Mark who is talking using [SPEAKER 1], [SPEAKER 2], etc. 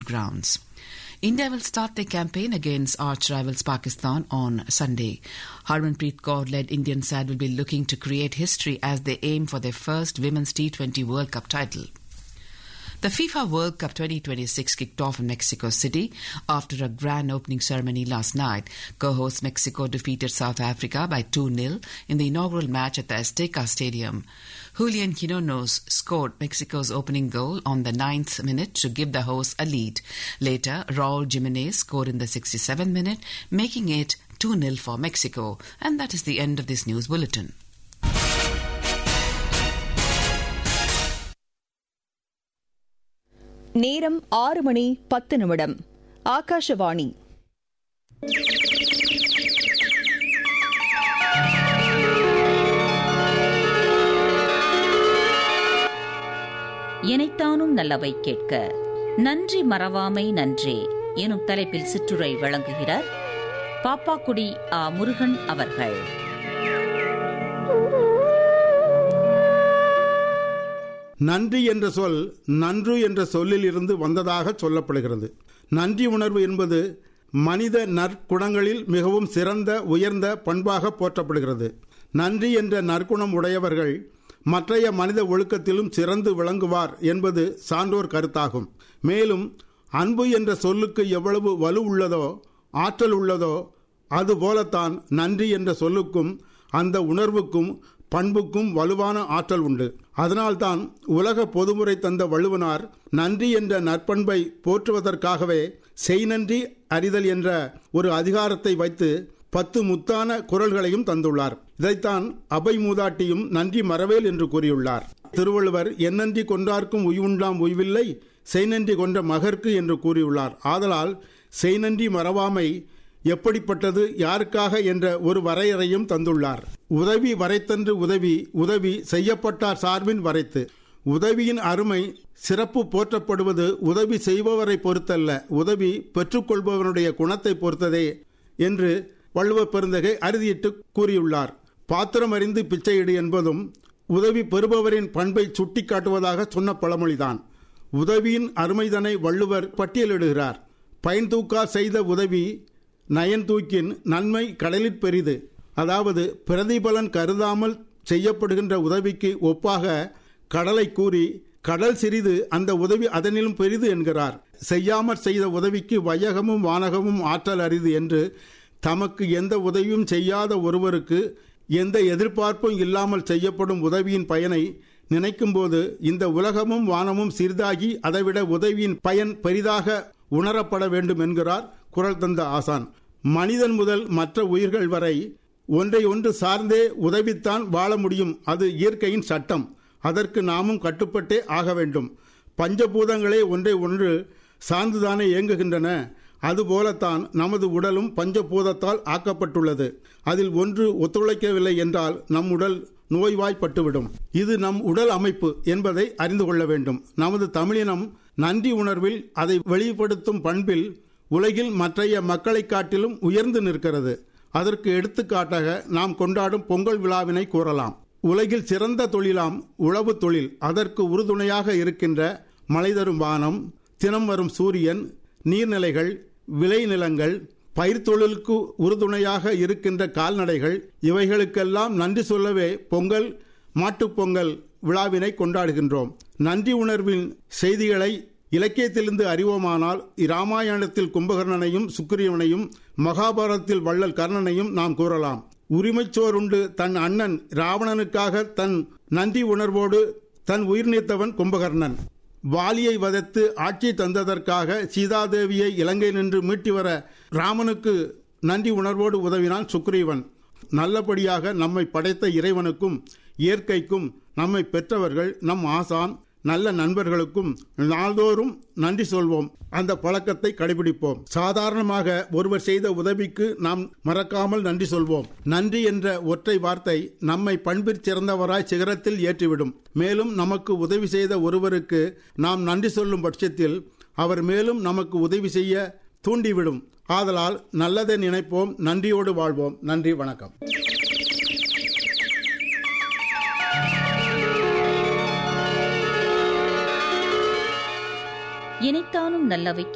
[SPEAKER 1] grounds. India will start their campaign against arch rivals Pakistan on Sunday. Harmanpreet Kaur-led Indian side will be looking to create history as they aim for their first Women's T20 World Cup title. The FIFA World Cup 2026 kicked off in Mexico City after a grand opening ceremony last night. Co-host Mexico defeated South Africa by 2-0 in the inaugural match at the Azteca Stadium. Julian Quinones scored Mexico's opening goal on the ninth minute to give the hosts a lead. Later, Raul Jimenez scored in the 67th minute, making it 2-0 for Mexico. And that is the end of this news bulletin.
[SPEAKER 2] நேரம் ஆறு மணி பத்து நிமிடம் ஆகாஷவாணி
[SPEAKER 3] இனைத்தானும் நல்லவை கேட்க நன்றி மறவாமை நன்றே எனும் தலைப்பில் சிற்றுரை வழங்குகிறார் பாப்பாக்குடி ஆ முருகன் அவர்கள்
[SPEAKER 4] நன்றி என்ற சொல் நன்று என்ற சொல்லில் இருந்து வந்ததாக சொல்லப்படுகிறது நன்றி உணர்வு என்பது மனித நற்குணங்களில் மிகவும் சிறந்த உயர்ந்த பண்பாக போற்றப்படுகிறது நன்றி என்ற நற்குணம் உடையவர்கள் மற்றைய மனித ஒழுக்கத்திலும் சிறந்து விளங்குவார் என்பது சான்றோர் கருத்தாகும் மேலும் அன்பு என்ற சொல்லுக்கு எவ்வளவு வலு உள்ளதோ ஆற்றல் உள்ளதோ அதுபோலத்தான் நன்றி என்ற சொல்லுக்கும் அந்த உணர்வுக்கும் பண்புக்கும் வலுவான ஆற்றல் உண்டு அதனால்தான் உலக பொதுமுறை தந்த வள்ளுவனார் நன்றி என்ற நற்பண்பை போற்றுவதற்காகவே செய் நன்றி அறிதல் என்ற ஒரு அதிகாரத்தை வைத்து பத்து முத்தான குரல்களையும் தந்துள்ளார் இதைத்தான் அபை மூதாட்டியும் நன்றி மறவேல் என்று கூறியுள்ளார் திருவள்ளுவர் என்னன்றி கொன்றார்க்கும் உய்வுண்டாம் உய்வில்லை செய் நன்றி கொன்ற மகர்க்கு என்று கூறியுள்ளார் ஆதலால் செய் நன்றி மறவாமை எப்படிப்பட்டது யாருக்காக என்ற ஒரு வரையறையும் தந்துள்ளார் உதவி வரைத்தன்று உதவி உதவி செய்யப்பட்டார் சார்பின் வரைத்து உதவியின் அருமை சிறப்பு போற்றப்படுவது உதவி செய்பவரை பொறுத்தல்ல உதவி பெற்றுக்கொள்பவனுடைய குணத்தை பொறுத்ததே என்று வள்ளுவ பெருந்தகை அறுதியிட்டு கூறியுள்ளார் பாத்திரம் அறிந்து பிச்சையிடு என்பதும் உதவி பெறுபவரின் பண்பை சுட்டிக்காட்டுவதாக சொன்ன பழமொழிதான் உதவியின் அருமைதனை வள்ளுவர் பட்டியலிடுகிறார் பயன் தூக்கா செய்த உதவி நயன் தூக்கின் நன்மை கடலில் பெரிது அதாவது பிரதிபலன் கருதாமல் செய்யப்படுகின்ற உதவிக்கு ஒப்பாக கடலை கூறி கடல் சிறிது அந்த உதவி அதனிலும் பெரிது என்கிறார் செய்யாமற் செய்த உதவிக்கு வையகமும் வானகமும் ஆற்றல் அரிது என்று தமக்கு எந்த உதவியும் செய்யாத ஒருவருக்கு எந்த எதிர்பார்ப்பும் இல்லாமல் செய்யப்படும் உதவியின் பயனை நினைக்கும்போது இந்த உலகமும் வானமும் சிறிதாகி அதைவிட உதவியின் பயன் பெரிதாக உணரப்பட வேண்டும் என்கிறார் குரல் தந்த ஆசான் மனிதன் முதல் மற்ற உயிர்கள் வரை ஒன்றை ஒன்று சார்ந்தே உதவித்தான் வாழ முடியும் அது இயற்கையின் சட்டம் அதற்கு நாமும் கட்டுப்பட்டே ஆக வேண்டும் பஞ்சபூதங்களே ஒன்றை ஒன்று சார்ந்துதானே இயங்குகின்றன அதுபோலத்தான் நமது உடலும் பஞ்சபூதத்தால் ஆக்கப்பட்டுள்ளது அதில் ஒன்று ஒத்துழைக்கவில்லை என்றால் நம் உடல் நோய்வாய்ப்பட்டுவிடும் இது நம் உடல் அமைப்பு என்பதை அறிந்து கொள்ள வேண்டும் நமது தமிழினம் நன்றி உணர்வில் அதை வெளிப்படுத்தும் பண்பில் உலகில் மற்றைய மக்களை காட்டிலும் உயர்ந்து நிற்கிறது அதற்கு எடுத்துக்காட்டாக நாம் கொண்டாடும் பொங்கல் விழாவினை கூறலாம் உலகில் சிறந்த தொழிலாம் உழவு தொழில் அதற்கு உறுதுணையாக இருக்கின்ற மலை தரும் வானம் தினம் வரும் சூரியன் நீர்நிலைகள் விளைநிலங்கள் பயிர் தொழிலுக்கு உறுதுணையாக இருக்கின்ற கால்நடைகள் இவைகளுக்கெல்லாம் நன்றி சொல்லவே பொங்கல் மாட்டுப்பொங்கல் விழாவினை கொண்டாடுகின்றோம் நன்றி உணர்வின் செய்திகளை இலக்கியத்திலிருந்து அறிவோமானால் இராமாயணத்தில் கும்பகர்ணனையும் சுக்கிரியவனையும் மகாபாரதத்தில் வள்ளல் கர்ணனையும் நாம் கூறலாம் உரிமைச்சோருண்டு தன் அண்ணன் ராவணனுக்காக தன் நன்றி உணர்வோடு தன் உயிர் நீத்தவன் கும்பகர்ணன் வாலியை வதைத்து ஆட்சி தந்ததற்காக சீதாதேவியை இலங்கை நின்று மீட்டி வர ராமனுக்கு நன்றி உணர்வோடு உதவினான் சுக்ரீவன் நல்லபடியாக நம்மை படைத்த இறைவனுக்கும் இயற்கைக்கும் நம்மை பெற்றவர்கள் நம் ஆசான் நல்ல நண்பர்களுக்கும் நாள்தோறும் நன்றி சொல்வோம் அந்த பழக்கத்தை கடைபிடிப்போம் சாதாரணமாக ஒருவர் செய்த உதவிக்கு நாம் மறக்காமல் நன்றி சொல்வோம் நன்றி என்ற ஒற்றை வார்த்தை நம்மை பண்பிற் சிறந்தவராய் சிகரத்தில் ஏற்றிவிடும் மேலும் நமக்கு உதவி செய்த ஒருவருக்கு நாம் நன்றி சொல்லும் பட்சத்தில் அவர் மேலும் நமக்கு உதவி செய்ய தூண்டிவிடும் ஆதலால் நல்லதை நினைப்போம் நன்றியோடு வாழ்வோம் நன்றி வணக்கம்
[SPEAKER 3] இனைத்தானும் நல்லவை